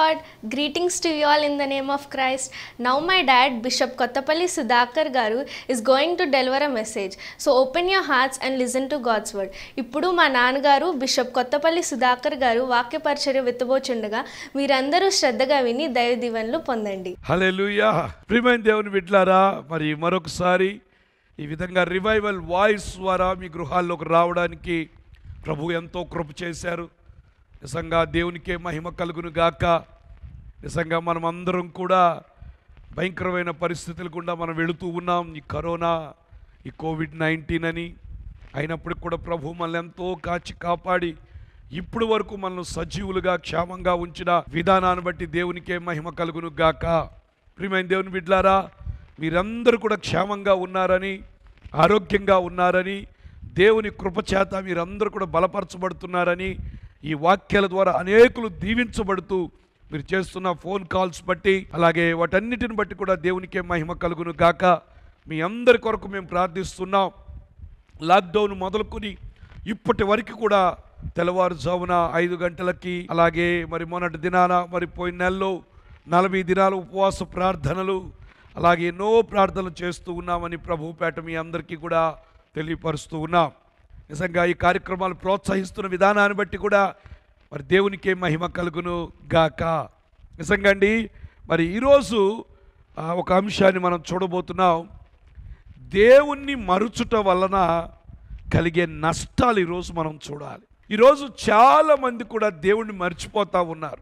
Lord. Greetings to you all in the name of Christ. Now, my dad, Bishop Kottapalli Sudhakar Garu, is going to deliver a message. So, open your hearts and listen to God's word. ఇప్పుడు మా నాన్నగారు bishop Kothapalli Sudhakar గారు వాక్య పరిచర్య విత్తబోచుండగా మీరందరూ శ్రద్ధగా విని దైవ దీవెనలు పొందండి హల్లెలూయా ప్రియమైన దేవుని బిడ్లారా మరి మరొకసారి ఈ విధంగా రివైవల్ వాయిస్ ద్వారా మీ గృహాల్లోకి రావడానికి ప్రభు ఎంతో కృప చేశారు నిజంగా దేవునికే మహిమ కలుగును గాక నిజంగా మనం అందరం కూడా భయంకరమైన పరిస్థితులు గుండా మనం వెళుతూ ఉన్నాం ఈ కరోనా ఈ కోవిడ్ నైన్టీన్ అని అయినప్పటికి కూడా ప్రభు మనల్ని ఎంతో కాచి కాపాడి ఇప్పుడు వరకు మనల్ని సజీవులుగా క్షేమంగా ఉంచిన విధానాన్ని బట్టి దేవునికే మహిమ కలుగును గాక ప్రియమైన దేవుని బిడ్లారా మీరందరూ కూడా క్షేమంగా ఉన్నారని ఆరోగ్యంగా ఉన్నారని దేవుని కృపచేత మీరందరూ కూడా బలపరచబడుతున్నారని ఈ వాక్యాల ద్వారా అనేకులు దీవించబడుతూ మీరు చేస్తున్న ఫోన్ కాల్స్ బట్టి అలాగే వాటన్నిటిని బట్టి కూడా దేవునికే మహిమ కలుగును గాక మీ అందరి కొరకు మేము ప్రార్థిస్తున్నాం లాక్డౌన్ మొదలుకొని ఇప్పటి వరకు కూడా తెల్లవారుజామున ఐదు గంటలకి అలాగే మరి మొన్నటి దినాన మరి పోయిన నెలలో నలభై దినాల ఉపవాస ప్రార్థనలు అలాగే ఎన్నో ప్రార్థనలు చేస్తూ ఉన్నామని ప్రభుపేట మీ అందరికీ కూడా తెలియపరుస్తూ ఉన్నాం నిజంగా ఈ కార్యక్రమాలు ప్రోత్సహిస్తున్న విధానాన్ని బట్టి కూడా మరి దేవునికే మహిమ కలుగును గాక నిజంగా అండి మరి ఈరోజు ఆ, ఒక అంశాన్ని మనం చూడబోతున్నాం దేవుణ్ని మరుచుట వలన కలిగే నష్టాలు ఈరోజు మనం చూడాలి ఈరోజు చాలామంది కూడా దేవుణ్ణి మర్చిపోతూ ఉన్నారు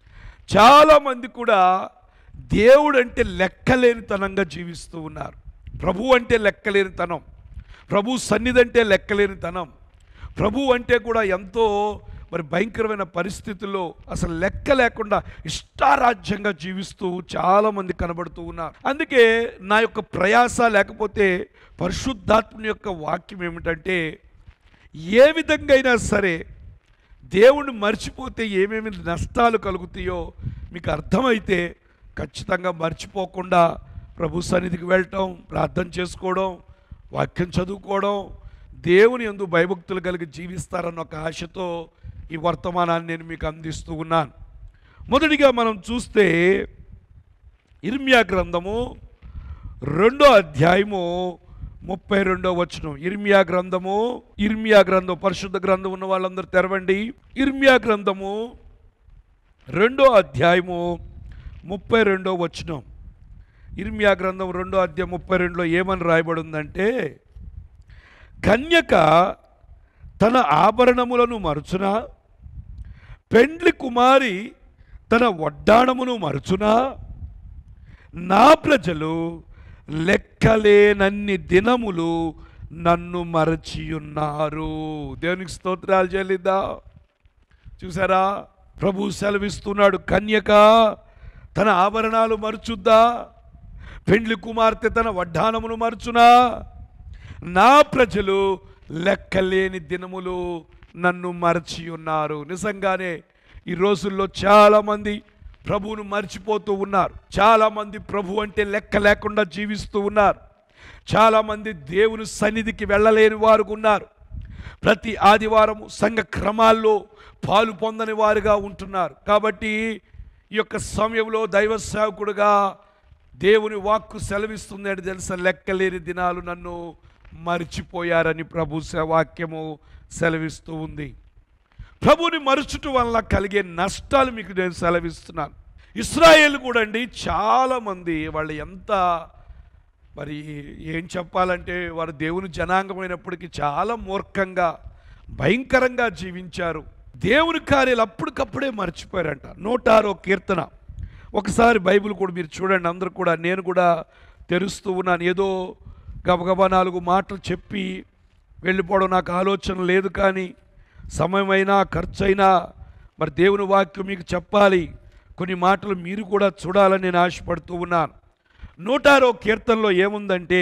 చాలామంది కూడా దేవుడు అంటే లెక్కలేనితనంగా జీవిస్తూ ఉన్నారు ప్రభు అంటే లెక్కలేనితనం ప్రభు సన్నిధి అంటే లెక్కలేనితనం ప్రభు అంటే కూడా ఎంతో మరి భయంకరమైన పరిస్థితుల్లో అసలు లెక్క లేకుండా ఇష్టారాజ్యంగా జీవిస్తూ చాలామంది కనబడుతూ ఉన్నారు అందుకే నా యొక్క ప్రయాస లేకపోతే పరిశుద్ధాత్మని యొక్క వాక్యం ఏమిటంటే ఏ విధంగా అయినా సరే దేవుణ్ణి మర్చిపోతే ఏమేమి నష్టాలు కలుగుతాయో మీకు అర్థమైతే ఖచ్చితంగా మర్చిపోకుండా ప్రభు సన్నిధికి వెళ్ళటం ప్రార్థన చేసుకోవడం వాక్యం చదువుకోవడం దేవుని ఎందు భయభక్తులు కలిగి జీవిస్తారన్న ఒక ఆశతో ఈ వర్తమానాన్ని నేను మీకు అందిస్తూ ఉన్నాను మొదటిగా మనం చూస్తే ఇర్మియా గ్రంథము రెండో అధ్యాయము ముప్పై రెండో వచనం ఇర్మియా గ్రంథము ఇర్మియా గ్రంథం పరిశుద్ధ గ్రంథం ఉన్న వాళ్ళందరూ తెరవండి ఇర్మియా గ్రంథము రెండో అధ్యాయము ముప్పై రెండో వచనం ఇర్మియా గ్రంథం రెండో అధ్యాయం ముప్పై రెండులో ఏమని రాయబడి ఉందంటే కన్యక తన ఆభరణములను మరుచునా పెండ్లి కుమారి తన వడ్డాణమును మరుచునా నా ప్రజలు లెక్కలేనన్ని దినములు నన్ను మరచియున్నారు దేవునికి స్తోత్రాలు చెల్లిద్దా చూసారా ప్రభు సెలవిస్తున్నాడు కన్యక తన ఆభరణాలు మరుచుద్దా పెండ్లి కుమార్తె తన వడ్డానమును మరుచునా నా ప్రజలు లెక్కలేని దినములు నన్ను మరచి ఉన్నారు నిజంగానే ఈ రోజుల్లో చాలామంది ప్రభువును మర్చిపోతూ ఉన్నారు చాలామంది ప్రభు అంటే లెక్క లేకుండా జీవిస్తూ ఉన్నారు చాలామంది దేవుని సన్నిధికి వెళ్ళలేని వారు ఉన్నారు ప్రతి ఆదివారం సంఘ క్రమాల్లో పాలు పొందని వారుగా ఉంటున్నారు కాబట్టి ఈ యొక్క సమయంలో దైవ సేవకుడుగా దేవుని వాక్కు సెలవిస్తుంది అని తెలుసా లెక్కలేని దినాలు నన్ను మరిచిపోయారని ప్రభు సే- వాక్యము సెలవిస్తూ ఉంది ప్రభుని మరుచుట వల్ల కలిగే నష్టాలు మీకు నేను సెలవిస్తున్నాను ఇస్రాయేల్ కూడా అండి చాలామంది వాళ్ళు ఎంత మరి ఏం చెప్పాలంటే వారు దేవుని జనాంగమైనప్పటికీ చాలా మూర్ఖంగా భయంకరంగా జీవించారు దేవుని కార్యాలు అప్పటికప్పుడే మర్చిపోయారంట నూట ఆరో కీర్తన ఒకసారి బైబిల్ కూడా మీరు చూడండి అందరూ కూడా నేను కూడా తెరుస్తూ ఉన్నాను ఏదో గబగబా నాలుగు మాటలు చెప్పి వెళ్ళిపోవడం నాకు ఆలోచన లేదు కానీ సమయమైనా ఖర్చైనా మరి దేవుని వాక్యం మీకు చెప్పాలి కొన్ని మాటలు మీరు కూడా చూడాలని నేను ఆశపడుతూ ఉన్నాను నూటారో కీర్తనలో ఏముందంటే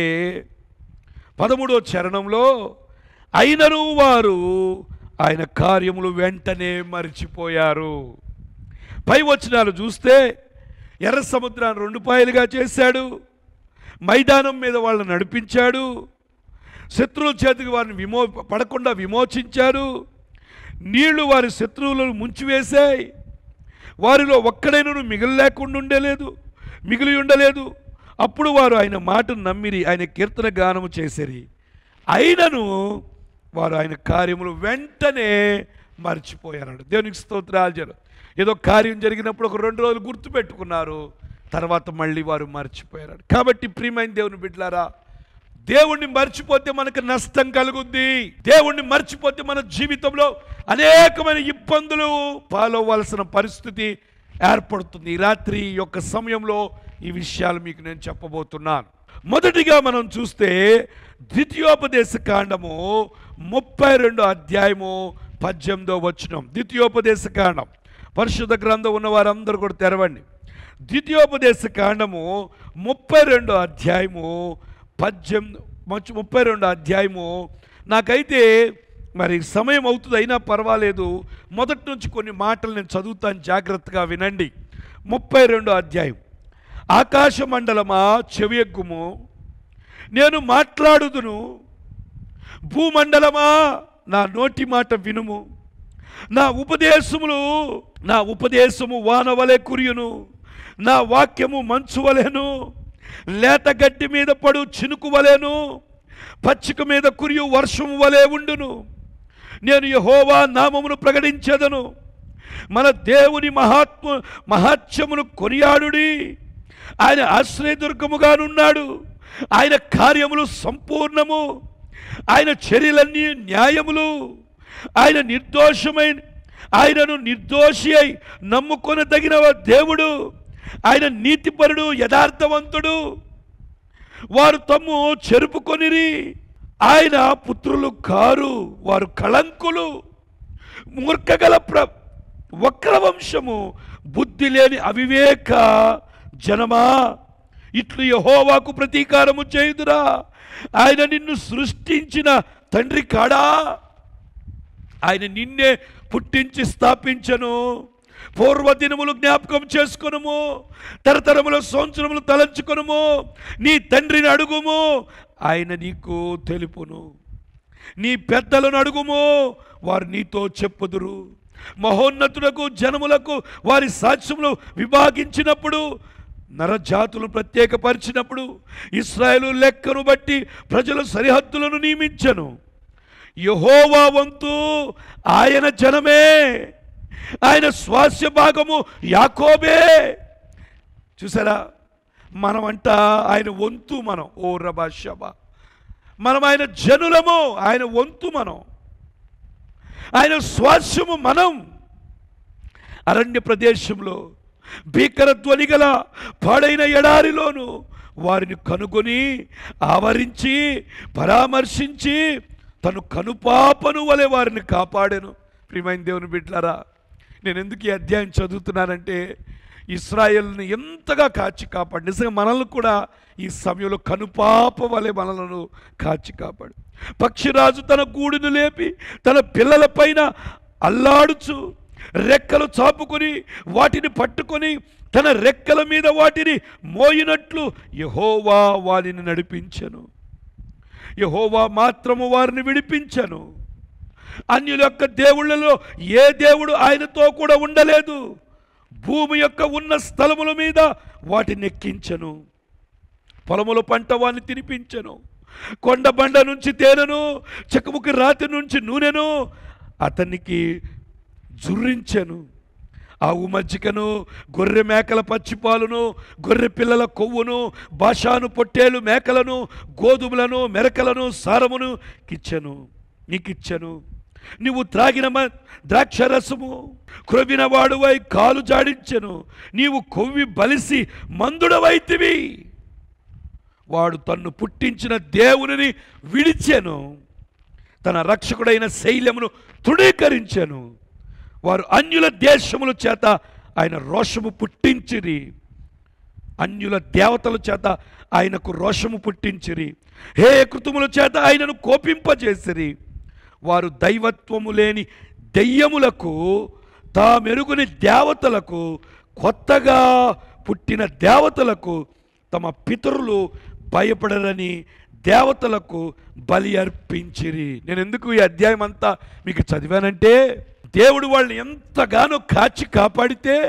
పదమూడో చరణంలో అయినను వారు ఆయన కార్యములు వెంటనే మరిచిపోయారు పై వచనాలు చూస్తే ఎర్ర సముద్రాన్ని రెండు పాయలుగా చేశాడు మైదానం మీద వాళ్ళని నడిపించాడు శత్రువుల చేతికి వారిని విమో పడకుండా విమోచించారు నీళ్లు వారి శత్రువులను ముంచివేశాయి వారిలో ఒక్కడైనను మిగిలి లేకుండా ఉండలేదు మిగిలి ఉండలేదు అప్పుడు వారు ఆయన మాటను నమ్మిరి ఆయన కీర్తన గానము చేసిరి అయినను వారు ఆయన కార్యములు వెంటనే మర్చిపోయారు దేవునికి స్తోత్రాలు జరు ఏదో కార్యం జరిగినప్పుడు ఒక రెండు రోజులు గుర్తుపెట్టుకున్నారు తర్వాత మళ్ళీ వారు మర్చిపోయారు కాబట్టి ప్రియమైన దేవుని బిడ్డలారా దేవుణ్ణి మర్చిపోతే మనకు నష్టం కలుగుద్ది దేవుణ్ణి మర్చిపోతే మన జీవితంలో అనేకమైన ఇబ్బందులు పాలవలసిన పరిస్థితి ఏర్పడుతుంది ఈ రాత్రి ఈ యొక్క సమయంలో ఈ విషయాలు మీకు నేను చెప్పబోతున్నాను మొదటిగా మనం చూస్తే ద్వితీయోపదేశ కాండము ముప్పై రెండు అధ్యాయము పద్దెనిమిదో వచనం ద్వితీయోపదేశ కాండం పరిశుద్ధ గ్రంథం ఉన్న వారందరూ కూడా తెరవండి ద్వితీయోపదేశ కాండము ముప్పై రెండు అధ్యాయము పద్దెనిమిది మంచి ముప్పై రెండు అధ్యాయము నాకైతే మరి సమయం అవుతుంది అయినా పర్వాలేదు మొదటి నుంచి కొన్ని మాటలు నేను చదువుతాను జాగ్రత్తగా వినండి ముప్పై రెండు అధ్యాయం ఆకాశ మండలమా చెవియగ్గుము నేను మాట్లాడుదును భూమండలమా నా నోటి మాట వినుము నా ఉపదేశములు నా ఉపదేశము వాన వలె కురియును నా వాక్యము మంచు వలెను లేత గడ్డి మీద పడు చినుకు వలెను పచ్చిక మీద కురియు వర్షము వలె ఉండును నేను యహోవా నామమును ప్రకటించేదను మన దేవుని మహాత్మ మహాత్యమును కొనియాడుడి ఆయన ఆశ్రయదుర్గముగానున్నాడు ఆయన కార్యములు సంపూర్ణము ఆయన చర్యలన్నీ న్యాయములు ఆయన నిర్దోషమైన ఆయనను నిర్దోషి అయి నమ్ముకొనదగిన దేవుడు ఆయన నీతిపరుడు యథార్థవంతుడు వారు తమ్ము చెరుపుకొనిరి ఆయన పుత్రులు కారు వారు కళంకులు మూర్ఖగల ప్ర వక్రవంశము బుద్ధి లేని అవివేక జనమా ఇట్లు యహోవాకు ప్రతీకారము చేయుదురా ఆయన నిన్ను సృష్టించిన తండ్రి కాడా ఆయన నిన్నే పుట్టించి స్థాపించను పూర్వదినములు జ్ఞాపకం చేసుకొనుము తరతరముల సంవత్సరములు తలంచుకొనుము నీ తండ్రిని అడుగుము ఆయన నీకు తెలుపును నీ పెద్దలను అడుగుము వారు నీతో చెప్పుదురు మహోన్నతులకు జనములకు వారి సాక్ష్యములు విభాగించినప్పుడు నరజాతులు ప్రత్యేకపరిచినప్పుడు ఇస్రాయేలు లెక్కను బట్టి ప్రజల సరిహద్దులను నియమించను యహోవా వంతు ఆయన జనమే ఆయన స్వాస్య భాగము యాకోబే చూసారా మనమంట ఆయన వంతు మనం ఓ రబా షబా మనం ఆయన జనులము ఆయన వంతు మనం ఆయన స్వాస్యము మనం అరణ్య ప్రదేశంలో భీకర ధ్వని గల పాడైన ఎడారిలోను వారిని కనుగొని ఆవరించి పరామర్శించి తను కనుపాపను వలె వారిని కాపాడాను ప్రియమైన దేవుని బిడ్డలారా నేను ఎందుకు ఈ అధ్యాయం చదువుతున్నానంటే ఇస్రాయల్ని ఎంతగా కాచి కాపాడు నిజంగా మనల్ని కూడా ఈ సమయంలో కనుపాప వలె మనలను కాచి కాపాడు పక్షిరాజు తన గూడును లేపి తన పిల్లల పైన అల్లాడుచు రెక్కలు చాపుకొని వాటిని పట్టుకొని తన రెక్కల మీద వాటిని మోయినట్లు యహోవా వారిని నడిపించను యహోవా మాత్రము వారిని విడిపించను అన్యుల యొక్క దేవుళ్ళలో ఏ దేవుడు ఆయనతో కూడా ఉండలేదు భూమి యొక్క ఉన్న స్థలముల మీద వాటిని ఎక్కించను పొలముల పంట వాడిని తినిపించను కొండ బండ నుంచి తేనెను చెక్కముకి రాతి నుంచి నూనెను అతనికి జుర్రించెను ఆవు మజ్జికను గొర్రె మేకల పచ్చిపాలును గొర్రె పిల్లల కొవ్వును భాషాను పొట్టేలు మేకలను గోధుమలను మెరకలను సారమును కిచ్చెను నీకిచ్చెను నీవు త్రాగిన మ- ద్రాక్షరసము క్రొవిన వాడువై కాలు జాడించెను నీవు కొవ్వి బలిసి మందుడవైతివి వాడు తన్ను పుట్టించిన దేవునిని విడిచెను తన రక్షకుడైన శైలమును తృణీకరించెను వారు అన్యుల దేశముల చేత ఆయన రోషము పుట్టించిరి అన్యుల దేవతల చేత ఆయనకు రోషము పుట్టించిరి హే కృతుముల చేత ఆయనను కోపింపజేసిరి వారు దైవత్వము లేని దెయ్యములకు తామెరుగుని దేవతలకు కొత్తగా పుట్టిన దేవతలకు తమ పితరులు భయపడరని దేవతలకు బలి అర్పించిరి నేను ఎందుకు ఈ అధ్యాయం అంతా మీకు చదివానంటే దేవుడు వాళ్ళని ఎంతగానో కాచి కాపాడితే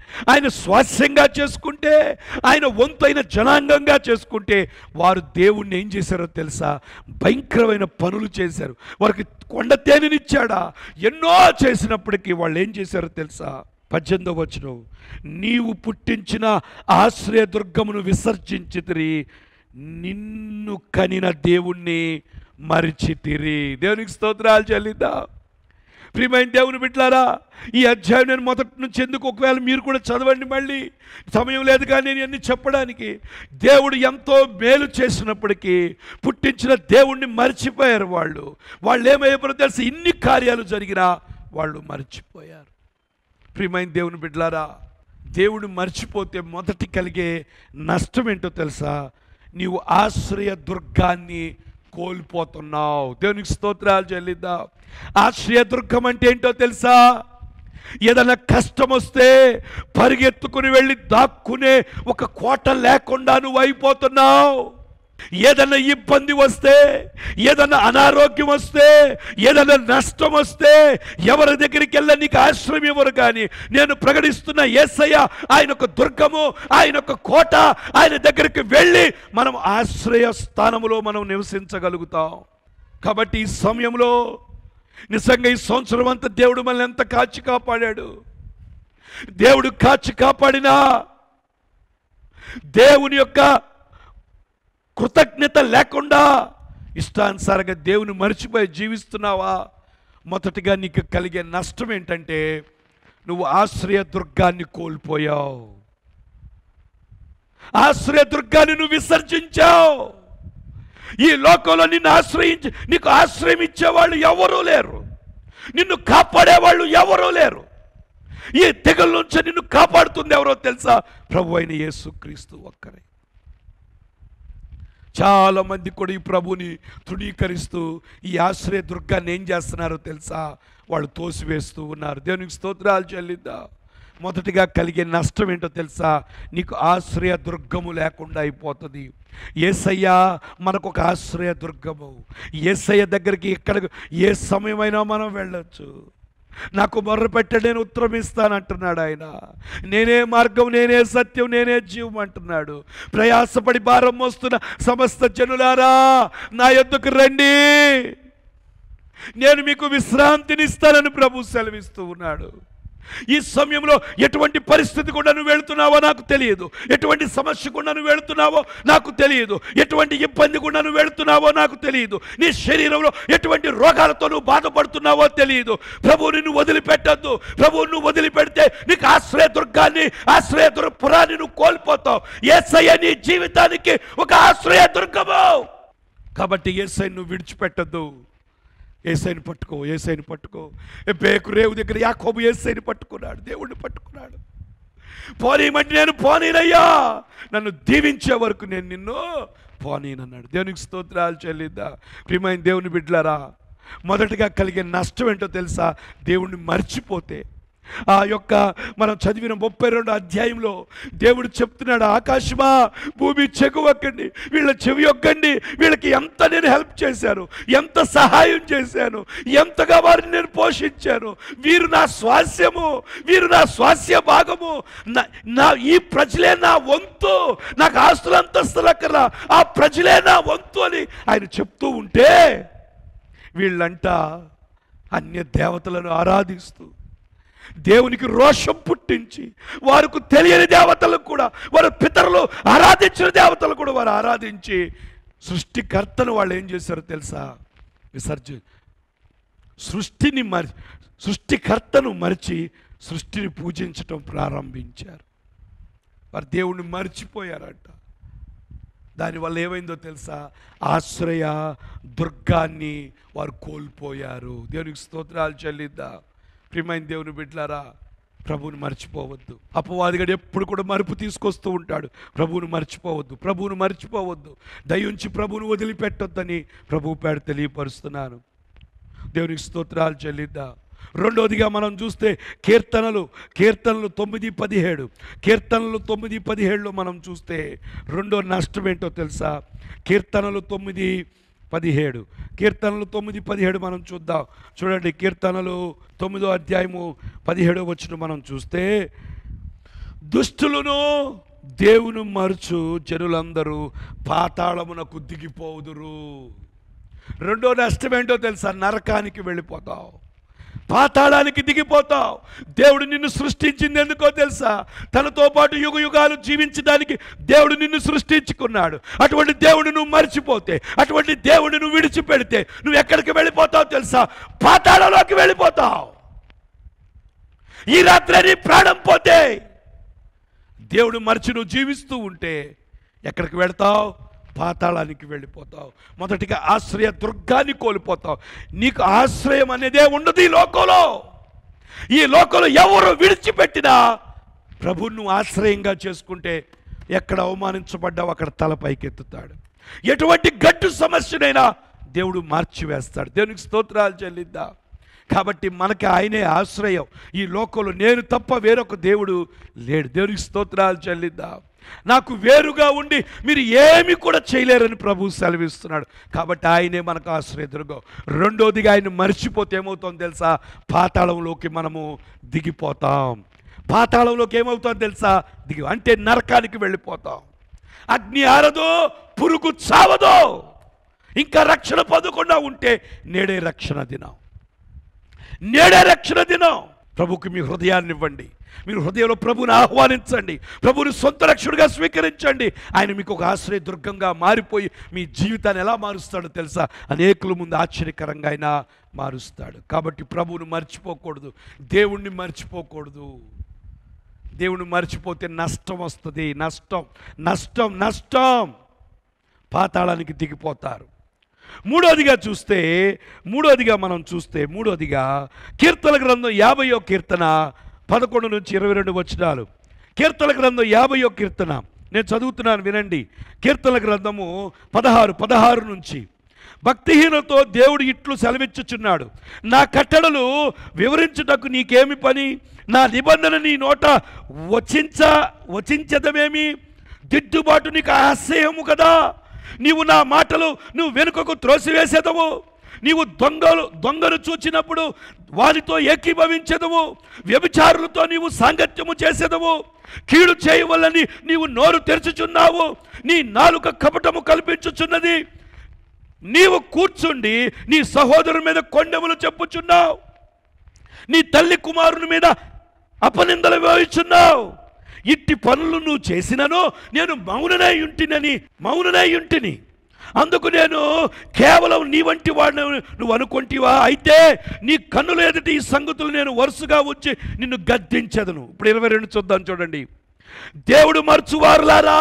ఆయన స్వాస్యంగా చేసుకుంటే ఆయన వంతైన జనాంగంగా చేసుకుంటే వారు దేవుణ్ణి ఏం చేశారో తెలుసా భయంకరమైన పనులు చేశారు వారికి కొండ తేనెనిచ్చాడా ఎన్నో చేసినప్పటికీ వాళ్ళు ఏం చేశారో తెలుసా పద్దెనిమిదవ వచనం నీవు పుట్టించిన ఆశ్రయదుర్గమును విసర్జించితిరి నిన్ను కనిన దేవుణ్ణి మరిచితిరి దేవునికి స్తోత్రాలు చెల్లిద్దాం ప్రియమైన దేవుని బిడ్లారా ఈ అధ్యాయం నేను మొదటి నుంచి ఎందుకు ఒకవేళ మీరు కూడా చదవండి మళ్ళీ సమయం లేదు కానీ నేను అన్ని చెప్పడానికి దేవుడు ఎంతో మేలు చేసినప్పటికీ పుట్టించిన దేవుణ్ణి మర్చిపోయారు వాళ్ళు వాళ్ళు ఏమయ్యారో తెలిసి ఇన్ని కార్యాలు జరిగినా వాళ్ళు మర్చిపోయారు ప్రియమైన దేవుని బిడ్లారా దేవుడు మర్చిపోతే మొదటి కలిగే నష్టం ఏంటో తెలుసా నీవు ఆశ్రయ దుర్గాన్ని కోల్పోతున్నావు దేవునికి స్తోత్రాలు చెల్లిద్దాం ఆశ్రయ దుర్గం అంటే ఏంటో తెలుసా ఏదైనా కష్టం వస్తే పరిగెత్తుకుని వెళ్ళి దాక్కునే ఒక కోట లేకుండా నువ్వు అయిపోతున్నావు ఏదైనా ఇబ్బంది వస్తే ఏదైనా అనారోగ్యం వస్తే ఏదైనా నష్టం వస్తే ఎవరి దగ్గరికి వెళ్ళ నీకు ఆశ్రయం ఇవ్వరు కానీ నేను ప్రకటిస్తున్న ఏసయ్య ఆయన ఒక దుర్గము ఆయన ఒక కోట ఆయన దగ్గరికి వెళ్ళి మనం ఆశ్రయ స్థానములో మనం నివసించగలుగుతాం కాబట్టి ఈ సమయంలో నిజంగా ఈ సంవత్సరం అంతా దేవుడు మనల్ని ఎంత కాచి కాపాడాడు దేవుడు కాచి కాపాడినా దేవుని యొక్క కృతజ్ఞత లేకుండా ఇష్టానుసారంగా దేవుని మర్చిపోయి జీవిస్తున్నావా మొదటిగా నీకు కలిగే నష్టం ఏంటంటే నువ్వు ఆశ్రయ దుర్గాన్ని కోల్పోయావు ఆశ్రయ దుర్గాన్ని నువ్వు విసర్జించావు ఈ లోకంలో నిన్ను ఆశ్రయించి నీకు ఆశ్రయం ఇచ్చేవాళ్ళు ఎవరూ లేరు నిన్ను కాపాడేవాళ్ళు ఎవరూ లేరు ఈ తెగల నుంచి నిన్ను కాపాడుతుంది ఎవరో తెలుసా ప్రభు అయిన యేసుక్రీస్తు ఒక్కరే చాలా మంది కూడా ఈ ప్రభుని తృణీకరిస్తూ ఈ ఆశ్రయ దుర్గాన్ని ఏం చేస్తున్నారో తెలుసా వాళ్ళు తోసివేస్తూ ఉన్నారు దేవునికి స్తోత్రాలు చెల్లిద్దా మొదటిగా కలిగే నష్టం ఏంటో తెలుసా నీకు ఆశ్రయ దుర్గము లేకుండా అయిపోతుంది ఏసయ్య మనకు ఒక ఆశ్రయ దుర్గము ఏసయ్య దగ్గరికి ఎక్కడ ఏ సమయమైనా మనం వెళ్ళొచ్చు నాకు మొర్ర పెట్టండి నేను ఉత్తరం ఇస్తానంటున్నాడు ఆయన నేనే మార్గం నేనే సత్యం నేనే జీవం అంటున్నాడు ప్రయాసపడి భారం మోస్తున్న సమస్త జనులారా నా యొద్దకు రండి నేను మీకు విశ్రాంతినిస్తానని ప్రభు సెలవిస్తూ ఉన్నాడు ఈ సమయంలో ఎటువంటి పరిస్థితి కూడా నువ్వు వెళుతున్నావో నాకు తెలియదు ఎటువంటి సమస్య కూడా నువ్వు వెళుతున్నావో నాకు తెలియదు ఎటువంటి ఇబ్బంది కూడా నువ్వు వెళుతున్నావో నాకు తెలియదు నీ శరీరంలో ఎటువంటి రోగాలతో నువ్వు బాధపడుతున్నావో తెలియదు ప్రభు నిన్ను వదిలిపెట్టద్దు ప్రభు నువ్వు వదిలిపెడితే నీకు ఆశ్రయ దుర్గాన్ని ఆశ్రయ దుర్పురాన్ని నువ్వు కోల్పోతావు ఏసయ్య నీ జీవితానికి ఒక ఆశ్రయ దుర్గము కాబట్టి ఏసై నువ్వు విడిచిపెట్టద్దు ఏసైని పట్టుకో ఏసైని పట్టుకో ఏ బేకు రేవు దగ్గర యాకోబు ఏసైని పట్టుకున్నాడు దేవుడిని పట్టుకున్నాడు పోనీమంటే నేను పోనీనయ్యా నన్ను దీవించే వరకు నేను నిన్ను పోనీనన్నాడు దేవునికి స్తోత్రాలు చెల్లిద్దా ప్రియమైన దేవుని బిడ్డలారా మొదటగా కలిగే నష్టం ఏంటో తెలుసా దేవుణ్ణి మర్చిపోతే ఆ యొక్క మనం చదివిన ముప్పై రెండు అధ్యాయంలో దేవుడు చెప్తున్నాడు ఆకాశమా భూమి చెగువక్కండి వీళ్ళ చెవి ఒక్కండి వీళ్ళకి ఎంత నేను హెల్ప్ చేశాను ఎంత సహాయం చేశాను ఎంతగా వారిని నేను పోషించాను వీరు నా స్వాస్యము వీరు నా స్వాస్య భాగము నా- నా ఈ ప్రజలే నా వంతు నాకు ఆస్తులు అంతస్తులు అక్కర్లా ఆ ప్రజలే నా వంతు అని ఆయన చెప్తూ ఉంటే వీళ్ళంట అన్య దేవతలను ఆరాధిస్తూ దేవునికి రోషం పుట్టించి వారికి తెలియని దేవతలకు కూడా వారి పితరులు ఆరాధించిన దేవతలు కూడా వారు ఆరాధించి సృష్టికర్తను వాళ్ళు ఏం చేశారో తెలుసా విసర్జ సృష్టిని మరి సృష్టికర్తను మరిచి సృష్టిని పూజించటం ప్రారంభించారు వారు దేవుణ్ణి మర్చిపోయారంట దానివల్ల ఏమైందో తెలుసా ఆశ్రయ దుర్గాన్ని వారు కోల్పోయారు దేవునికి స్తోత్రాలు చెల్లిద్దా ప్రియమైన దేవుని బిడ్డలారా ప్రభువుని మర్చిపోవద్దు అపవాదిగడు ఎప్పుడు కూడా మరుపు తీసుకొస్తూ ఉంటాడు ప్రభువును మర్చిపోవద్దు ప్రభువును మర్చిపోవద్దు దయించి ప్రభువును వదిలిపెట్టొద్దని ప్రభువు పేడ తెలియపరుస్తున్నాను దేవునికి స్తోత్రాలు చెల్లిద్దా రెండోదిగా మనం చూస్తే కీర్తనలు కీర్తనలు తొమ్మిది పదిహేడు కీర్తనలు తొమ్మిది పదిహేడులో మనం చూస్తే రెండో నష్టం ఏంటో తెలుసా కీర్తనలు తొమ్మిది పదిహేడు కీర్తనలు తొమ్మిది పదిహేడు మనం చూద్దాం చూడండి కీర్తనలు తొమ్మిదో అధ్యాయము పదిహేడో వచ్చిన మనం చూస్తే దుష్టులను దేవుని మరుచు జనులందరూ పాతాళమునకు దిగిపోదురు రెండో నష్టం ఏంటో తెలుసా నరకానికి వెళ్ళిపోతావు పాతాళానికి దిగిపోతావు దేవుడు నిన్ను సృష్టించింది ఎందుకో తెలుసా తనతో పాటు యుగ యుగాలు జీవించడానికి దేవుడు నిన్ను సృష్టించుకున్నాడు అటువంటి దేవుడు నువ్వు మర్చిపోతే అటువంటి దేవుడు నువ్వు విడిచిపెడితే నువ్వు ఎక్కడికి వెళ్ళిపోతావు తెలుసా పాతాళంలోకి వెళ్ళిపోతావు ఈ రాత్రి నీ ప్రాణం పోతే దేవుడు మర్చి నువ్వు జీవిస్తూ ఉంటే ఎక్కడికి వెళ్తావు పాతాళానికి వెళ్ళిపోతావు మొదటిగా ఆశ్రయ దుర్గాన్ని కోల్పోతావు నీకు ఆశ్రయం అనేదే ఉండదు ఈ లోకంలో ఈ లోకంలో ఎవరు విడిచిపెట్టినా ప్రభు నువ్వు ఆశ్రయంగా చేసుకుంటే ఎక్కడ అవమానించబడ్డావు అక్కడ తల పైకెత్తుతాడు ఎటువంటి గట్టు సమస్యనైనా దేవుడు మార్చివేస్తాడు దేవునికి స్తోత్రాలు చెల్లిద్దా కాబట్టి మనకి ఆయనే ఆశ్రయం ఈ లోకంలో నేను తప్ప వేరొక దేవుడు లేడు దేవునికి స్తోత్రాలు చెల్లిద్దా నాకు వేరుగా ఉండి మీరు ఏమి కూడా చేయలేరని ప్రభు సెలవిస్తున్నాడు కాబట్టి ఆయనే మనకు ఆశ్రయదుర్గం రెండోదిగా ఆయన మర్చిపోతే ఏమవుతుందో తెలుసా పాతాళంలోకి మనము దిగిపోతాం పాతాళంలోకి ఏమవుతుందో తెలుసా దిగి అంటే నరకానికి వెళ్ళిపోతాం అగ్ని ఆరదో పురుగు చావదో ఇంకా రక్షణ పొందకుండా ఉంటే నేడే రక్షణ దినం నేడే రక్షణ దినం ప్రభుకి మీ హృదయాన్ని ఇవ్వండి మీరు హృదయంలో ప్రభుని ఆహ్వానించండి ప్రభుని సొంత రక్షణగా స్వీకరించండి ఆయన మీకు ఒక ఆశ్రయ దుర్గంగా మారిపోయి మీ జీవితాన్ని ఎలా మారుస్తాడో తెలుసా అనేకుల ముందు ఆశ్చర్యకరంగా ఆయన మారుస్తాడు కాబట్టి ప్రభువుని మర్చిపోకూడదు దేవుణ్ణి మర్చిపోకూడదు దేవుని మర్చిపోతే నష్టం వస్తుంది నష్టం నష్టం నష్టం పాతాళానికి దిగిపోతారు మూడోదిగా చూస్తే మూడోదిగా మనం చూస్తే మూడోదిగా కీర్తన గ్రంథం యాభయో కీర్తన పదకొండు నుంచి ఇరవై రెండు వచనాలు కీర్తన గ్రంథం యాభయో కీర్తన నేను చదువుతున్నాను వినండి కీర్తన గ్రంథము పదహారు పదహారు నుంచి భక్తిహీనతో దేవుడు ఇట్లు సెలవిచ్చుచున్నాడు నా కట్టడలు వివరించుటకు నీకేమి పని నా నిబంధన నీ నోట వచించ వచించదమేమి దిద్దుబాటు నీకు అసహ్యము కదా నీవు నా మాటలు నువ్వు వెనుకకు త్రోసివేసేదవు నీవు దొంగలు దొంగను చూచినప్పుడు వారితో ఏకీభవించదవు వ్యభిచారులతో నీవు సాంగత్యము చేసేదవు కీడు చేయవల్లని నీవు నోరు తెరుచుచున్నావు నీ నాలుక కపటము కల్పించుచున్నది నీవు కూర్చుండి నీ సహోదరుని మీద కొండెములు చెప్పుచున్నావు నీ తల్లి కుమారుని మీద అపనిందలు వేయుచున్నావు ఇట్టి పనులు నువ్వు చేసినను నేను మౌననై ఉంటినని మౌననై ఉంటిని అందుకు నేను కేవలం నీ వంటి వాడిని నువ్వు అనుకుంటివా అయితే నీ కన్నుల ఎదుటి ఈ సంగతులు నేను వరుసగా వచ్చి నిన్ను గద్దించదను ఇప్పుడు ఇరవై రెండు చూద్దాం చూడండి దేవుడు మర్చువారులారా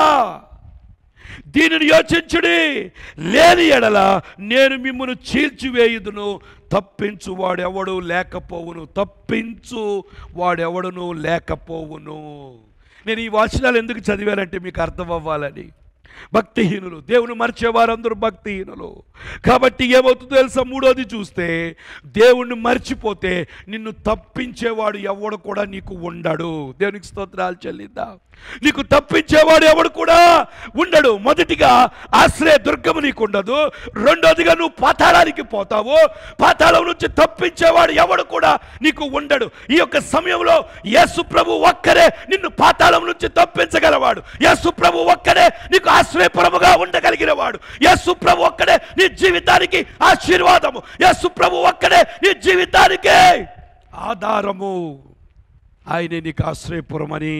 దీనిని యోచించుడి లేని ఎడల నేను మిమ్మల్ని చీల్చివేయుదును తప్పించు వాడెవడు లేకపోవును తప్పించు వాడెవడును లేకపోవును నేను ఈ వచనాలు ఎందుకు చదివానంటే మీకు అర్థం అవ్వాలని భక్తిహీనులు దేవుని మర్చేవారందరూ భక్తిహీనులు కాబట్టి ఏమవుతుందో తెలుసా మూడోది చూస్తే దేవుణ్ణి మర్చిపోతే నిన్ను తప్పించేవాడు ఎవడు కూడా నీకు ఉండడు దేవునికి స్తోత్రాలు చెల్లిద్దా నీకు తప్పించేవాడు ఎవడు కూడా ఉండడు మొదటిగా ఆశ్రయ దుర్గము నీకు ఉండదు రెండోదిగా నువ్వు పాతాళానికి పోతావు పాతాళం నుంచి తప్పించేవాడు ఎవడు కూడా నీకు ఉండడు ఈ యొక్క సమయంలో యేసు ప్రభు ఒక్కరే నిన్ను పాతాళం నుంచి తప్పించగలవాడు యేసు ప్రభు ఒక్కడే నీకు ఆశ్రయపురముగా ఉండగలిగిన వాడు యేసు ప్రభు ఒక్కడే నీ జీవితానికి ఆశీర్వాదము యేసు ప్రభు ఒక్కడే నీ జీవితానికి ఆధారము ఆయనే నీకు ఆశ్రయపురమని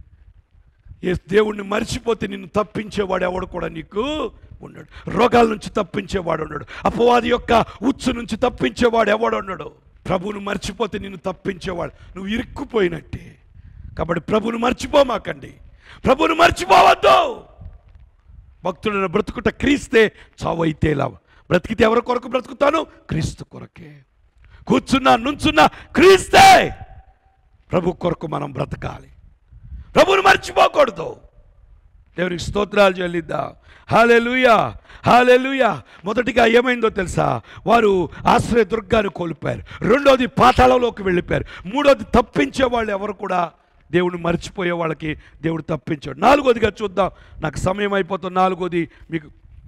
ఏ దేవుణ్ణి మర్చిపోతే నిన్ను తప్పించేవాడు ఎవడు కూడా నీకు ఉండడు రోగాల నుంచి తప్పించేవాడు ఉన్నాడు అపవాది యొక్క ఉచ్చు నుంచి తప్పించేవాడు ఎవడు ఉన్నాడు ప్రభువును మర్చిపోతే నిన్ను తప్పించేవాడు నువ్వు ఇరుక్కుపోయినట్టే కాబట్టి ప్రభువును మర్చిపోమాకండి ప్రభువును మర్చిపోవద్దు భక్తులను బ్రతుకుట క్రీస్తే చావైతే లాభ బ్రతికితే ఎవరి కొరకు బ్రతుకుతాను క్రీస్తు కొరకే కూర్చున్నా నుంచున్నా క్రీస్తే ప్రభు కొరకు మనం బ్రతకాలి ప్రభువుని మర్చిపోకూడదు దేవునికి స్తోత్రాలు చెల్లిద్దాం హాలెలుయా హాలెలుయా మొదటిగా ఏమైందో తెలుసా వారు ఆశ్రయ దుర్గాన్ని కోల్పోయారు రెండోది పాతాళంలోకి వెళ్ళిపోయారు మూడోది తప్పించే వాళ్ళు ఎవరు కూడా దేవుని మర్చిపోయే వాళ్ళకి దేవుడు తప్పించాడు నాలుగోదిగా చూద్దాం నాకు సమయం అయిపోతుంది నాలుగోది మీకు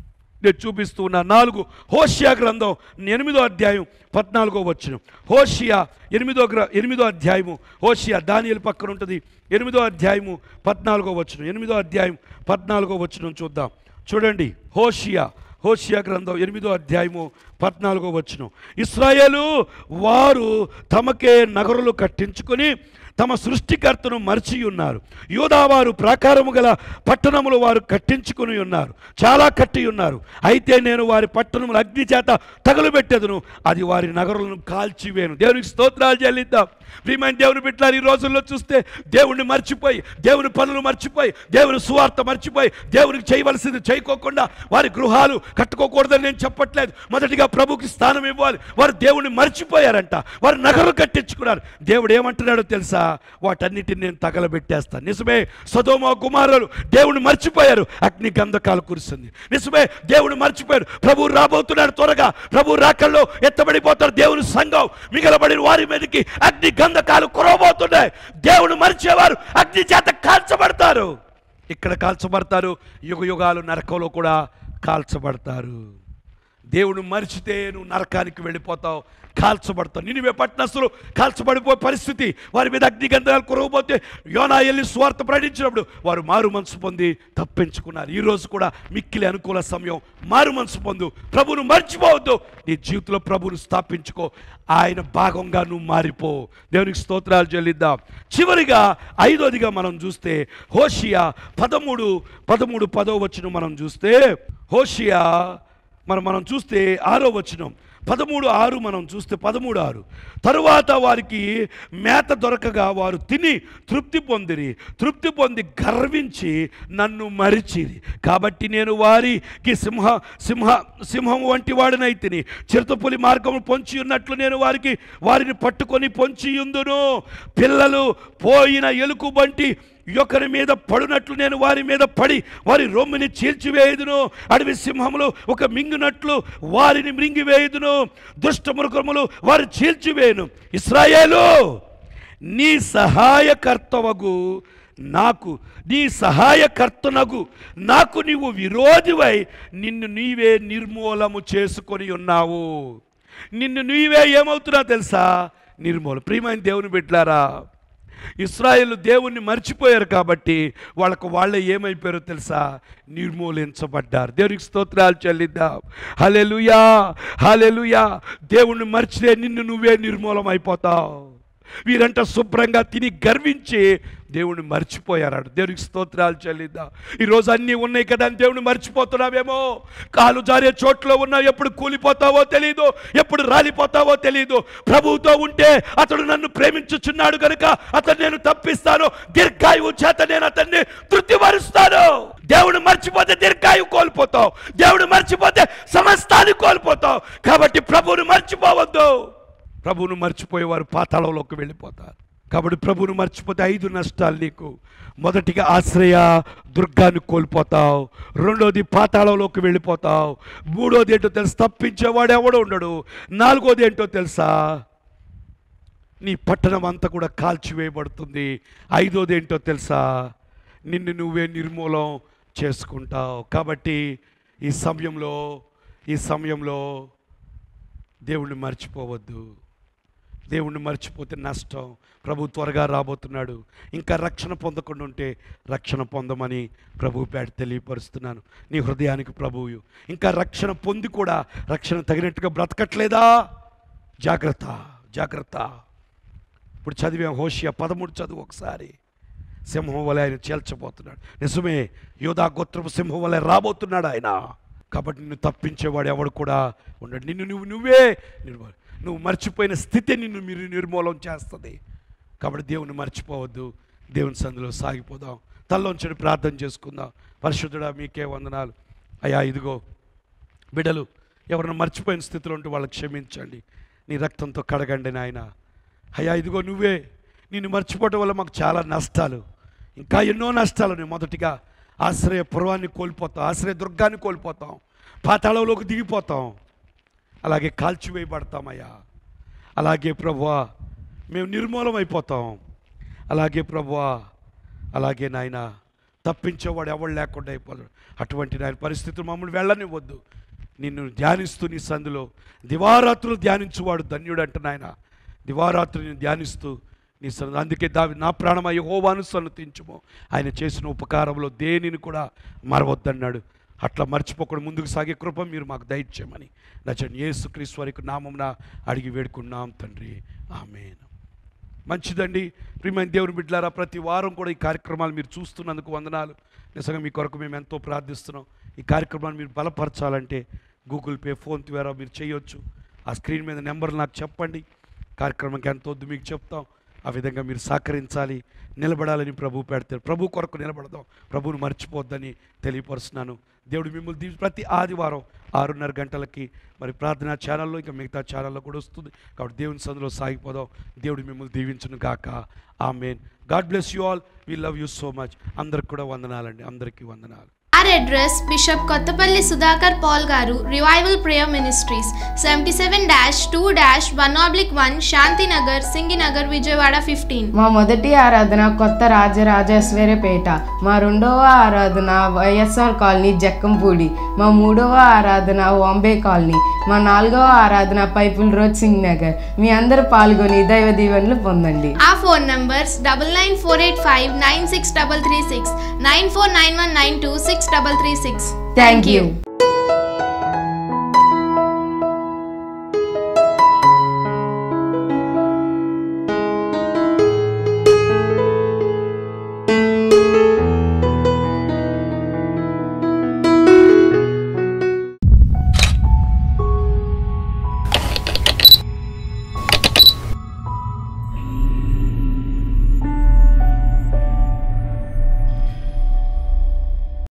నేను చూపిస్తూ ఉన్నా నాలుగు హోషియా గ్రంథం ఎనిమిదో అధ్యాయం పద్నాలుగో వచ్చిన హోషియా ఎనిమిదో గ్ర ఎనిమిదో అధ్యాయము హోషియా దానియలు పక్కన ఉంటుంది ఎనిమిదో అధ్యాయము పద్నాలుగో వచ్చిన ఎనిమిదో అధ్యాయం పద్నాలుగో వచ్చిన చూద్దాం చూడండి హోషియా హోషియా గ్రంథం ఎనిమిదో అధ్యాయము పద్నాలుగో వచ్చిన ఇస్రాయేలు వారు తమకే నగరులు కట్టించుకొని తమ సృష్టికర్తను మరిచి ఉన్నారు యోధావారు ప్రాకారము గల పట్టణములు వారు కట్టించుకుని ఉన్నారు చాలా కట్టి ఉన్నారు అయితే నేను వారి పట్టణములు అగ్ని చేత తగలబెట్టెదను అది వారి నగరులను కాల్చివేను దేవునికి స్తోత్రాలు చెల్లిద్దాం ప్రియమైన దేవుని బిడ్డలారు ఈ రోజుల్లో చూస్తే దేవుణ్ణి మర్చిపోయి దేవుని పనులు మర్చిపోయి దేవుని సువార్త మర్చిపోయి దేవునికి చేయవలసింది చేయకోకుండా వారి గృహాలు కట్టుకోకూడదని నేను చెప్పట్లేదు మొదటిగా ప్రభుకి స్థానం ఇవ్వాలి వారు దేవుణ్ణి మర్చిపోయారంట వారు నగలు కట్టించుకున్నారు దేవుడు ఏమంటున్నాడో తెలుసా వాటన్నిటిని నేను తగలబెట్టేస్తాను నిజమే సదోమ కుమారులు దేవుని మర్చిపోయారు అగ్ని గంధకాలు కురుస్తుంది నిజమే దేవుడు మర్చిపోయారు ప్రభు రాబోతున్నాడు త్వరగా ప్రభు రాకల్లో ఎత్తబడిపోతారు దేవుని సంఘం మిగలబడిన వారి మీదకి అగ్ని గంధకాలు కురవబోతున్నాయి దేవుడు మరిచేవారు అగ్ని చేత కాల్చబడతారు ఇక్కడ కాల్చబడతారు యుగ యుగాలు నరకంలో కూడా కాల్చబడతారు దేవుడు మరిచితే నువ్వు నరకానికి వెళ్ళిపోతావు కాల్చబడతావు నిన్ను పట్టణస్తులు కాల్చబడిపోయే పరిస్థితి వారి మీద అగ్నిగంధాలు కురవబోతే యోనా వెళ్ళి స్వార్థ ప్రకటించినప్పుడు వారు మారు మనసు పొంది తప్పించుకున్నారు ఈ రోజు కూడా మిక్కిలి అనుకూల సమయం మారు మనసు పొందు ప్రభును మర్చిపోవద్దు నీ జీవితంలో ప్రభును స్థాపించుకో ఆయన భాగంగా నువ్వు మారిపో దేవునికి స్తోత్రాలు చెల్లిద్దాం చివరిగా ఐదోదిగా మనం చూస్తే హోషియా పదమూడు పదమూడు పదో వచ్చిన మనం చూస్తే హోషియా మనం మనం చూస్తే ఆరో వచనం పదమూడు ఆరు మనం చూస్తే పదమూడు ఆరు తరువాత వారికి మేత దొరకగా వారు తిని తృప్తి పొందిరి తృప్తి పొంది గర్వించి నన్ను మరిచిరి కాబట్టి నేను వారికి సింహ సింహ సింహం వంటి వాడినై తిని చిరుతపులి మార్గము పొంచి ఉన్నట్లు నేను వారికి వారిని పట్టుకొని పొంచి ఉందును పిల్లలు పోయిన ఎలుకు బంటి యొక్కరి మీద పడునట్లు నేను వారి మీద పడి వారి రొమ్మిని చీల్చివేయుదును అడవి సింహములు ఒక మింగునట్లు వారిని మృంగివేయుదును దుష్ట మృగములు వారి చీల్చివేయును ఇస్రాయేలు నీ సహాయకర్తవగు నాకు నీ సహాయకర్తనగు నాకు నీవు విరోధివై నిన్ను నీవే నిర్మూలము చేసుకొని ఉన్నావు నిన్ను నీవే ఏమవుతున్నావు తెలుసా నిర్మూలం ప్రియమైన దేవుని బిడ్డారా ఇస్రాయేల్ దేవుణ్ణి మర్చిపోయారు కాబట్టి వాళ్ళకు వాళ్ళే ఏమైపోయారో తెలుసా నిర్మూలించబడ్డారు దేవునికి స్తోత్రాలు చెల్లిద్దాం హలెలుయా హలెలుయా దేవుణ్ణి మర్చితే నిన్ను నువ్వే నిర్మూలం అయిపోతావు వీరంట శుభ్రంగా తిని గర్వించి దేవుణ్ణి మర్చిపోయారు దేవునికి స్తోత్రాలు చెల్లిద్దాం ఈరోజు అన్నీ ఉన్నాయి కదా అని దేవుని మర్చిపోతున్నావేమో కాలు జారే చోట్లో ఉన్నావు ఎప్పుడు కూలిపోతావో తెలియదు ఎప్పుడు రాలిపోతావో తెలియదు ప్రభువుతో ఉంటే అతడు నన్ను ప్రేమించుచున్నాడు కనుక అతను నేను తప్పిస్తాను దీర్ఘాయువు చేత నేను అతన్ని తృప్తిపరుస్తాను దేవుడు మర్చిపోతే దీర్ఘాయువు కోల్పోతావు దేవుడు మర్చిపోతే సమస్తాన్ని కోల్పోతావు కాబట్టి ప్రభువుని మర్చిపోవద్దు ప్రభువును మర్చిపోయేవారు పాతాళంలోకి వెళ్ళిపోతారు కాబట్టి ప్రభువును మర్చిపోతే ఐదు నష్టాలు నీకు మొదటిగా ఆశ్రయ దుర్గాన్ని కోల్పోతావు రెండోది పాతాళంలోకి వెళ్ళిపోతావు మూడోది ఏంటో తెలుసు తప్పించేవాడు ఎవడో ఉండడు నాలుగోది ఏంటో తెలుసా నీ పట్టణం అంతా కూడా కాల్చివేయబడుతుంది ఐదోది ఏంటో తెలుసా నిన్ను నువ్వే నిర్మూలం చేసుకుంటావు కాబట్టి ఈ సమయంలో ఈ సమయంలో దేవుణ్ణి మర్చిపోవద్దు దేవుణ్ణి మర్చిపోతే నష్టం ప్రభు త్వరగా రాబోతున్నాడు ఇంకా రక్షణ పొందకుండా ఉంటే రక్షణ పొందమని ప్రభు పేట తెలియపరుస్తున్నాను నీ హృదయానికి ప్రభువు ఇంకా రక్షణ పొంది కూడా రక్షణ తగినట్టుగా బ్రతకట్లేదా జాగ్రత్త జాగ్రత్త ఇప్పుడు చదివాం హోషియా పదమూడు చదువు ఒకసారి సింహం వలె ఆయన చేల్చబోతున్నాడు నిజమే యోధా గోత్రపు సింహం వలె రాబోతున్నాడు ఆయన కాబట్టి నిన్ను తప్పించేవాడు ఎవడు కూడా ఉండడు నిన్ను నువ్వు నువ్వే నిర్మూల నువ్వు మర్చిపోయిన స్థితి నిన్ను మీరు నిర్మూలం చేస్తుంది కాబట్టి దేవుని మర్చిపోవద్దు దేవుని సందులో సాగిపోదాం తల్లోంచడి ప్రార్థన చేసుకుందాం పరిశుద్ధుడా మీకే వందనాలు అయ్యా ఇదిగో బిడ్డలు ఎవరైనా మర్చిపోయిన స్థితిలో ఉంటే వాళ్ళకి క్షమించండి నీ రక్తంతో కడగండి నాయన అయ్యా ఇదిగో నువ్వే నిన్ను మర్చిపోవడం వల్ల మాకు చాలా నష్టాలు ఇంకా ఎన్నో నష్టాలు ఉన్నాయి మొదటిగా ఆశ్రయ పురవాన్ని కోల్పోతాం ఆశ్రయ దుర్గాన్ని కోల్పోతాం పాతాళంలోకి దిగిపోతాం అలాగే కాల్చివేయబడతామయ్యా అలాగే ప్రభువా మేము నిర్మూలం అయిపోతాం అలాగే ప్రభువా అలాగే నాయన తప్పించేవాడు ఎవడు లేకుండా అయిపోతాడు అటువంటి నాయన పరిస్థితులు మమ్మల్ని వెళ్ళనివ్వద్దు నిన్ను ధ్యానిస్తూ నీ సందులో దివారాత్రులు ధ్యానించువాడు ధన్యుడు అంట నాయన దివారాత్రులు ధ్యానిస్తూ నీ సన్నిధి అందుకే దావి నా ప్రాణమ యహోవాను సన్నతించుము ఆయన చేసిన ఉపకారంలో దేనిని కూడా మరవద్దన్నాడు అట్లా మర్చిపోకుండా ముందుకు సాగే కృప మీరు మాకు దయచేయమని నచ్చండి యేసు క్రీస్తు వారికి నామమున అడిగి వేడుకున్నాం తండ్రి ఆమెను మంచిదండి ప్రియమైన దేవుని బిడ్డలారా ప్రతి వారం కూడా ఈ కార్యక్రమాలు మీరు చూస్తున్నందుకు వందనాలు నిజంగా మీ కొరకు మేము ఎంతో ప్రార్థిస్తున్నాం ఈ కార్యక్రమాన్ని మీరు బలపరచాలంటే గూగుల్ పే ఫోన్ ద్వారా మీరు చేయొచ్చు ఆ స్క్రీన్ మీద నెంబర్ నాకు చెప్పండి కార్యక్రమంకి ఎంత వద్దు మీకు చెప్తాం ఆ విధంగా మీరు సహకరించాలి నిలబడాలని ప్రభు పెడతారు ప్రభు కొరకు నిలబడదాం ప్రభువును మర్చిపోద్దని తెలియపరుస్తున్నాను దేవుడు మిమ్మల్ని దీవి ప్రతి ఆదివారం ఆరున్నర గంటలకి మరి ప్రార్థనా ఛానల్లో ఇంకా మిగతా ఛానల్లో కూడా వస్తుంది కాబట్టి దేవుని సందులో సాగిపోదాం దేవుడు మిమ్మల్ని దీవించును గాక amen God bless you all we love you so much అందరికి కూడా వందనాలండి అందరికీ వందనాలు Our address Bishop Kottapalli Sudhakar Paul Garu Revival Prayer Ministries 77-2-1 1 Shanti Nagar Singi Nagar Vijayawada 15 మా మొదటి ఆరాధన కొత్త రాజరాజేశ్వరిపేట మా రెండవ ఆరాధన వైఎస్ఆర్ కాలనీ జక్కంపూడి మా మూడవ ఆరాధన బాంబే కాలనీ మా నాలుగవ ఆరాధన పైపుల్ రోడ్ సింగ్ నగర్ మీ అందరూ పాల్గొని దైవ దీవెనలు పొందండి Our phone numbers 99485 96336 949192 6336 thank you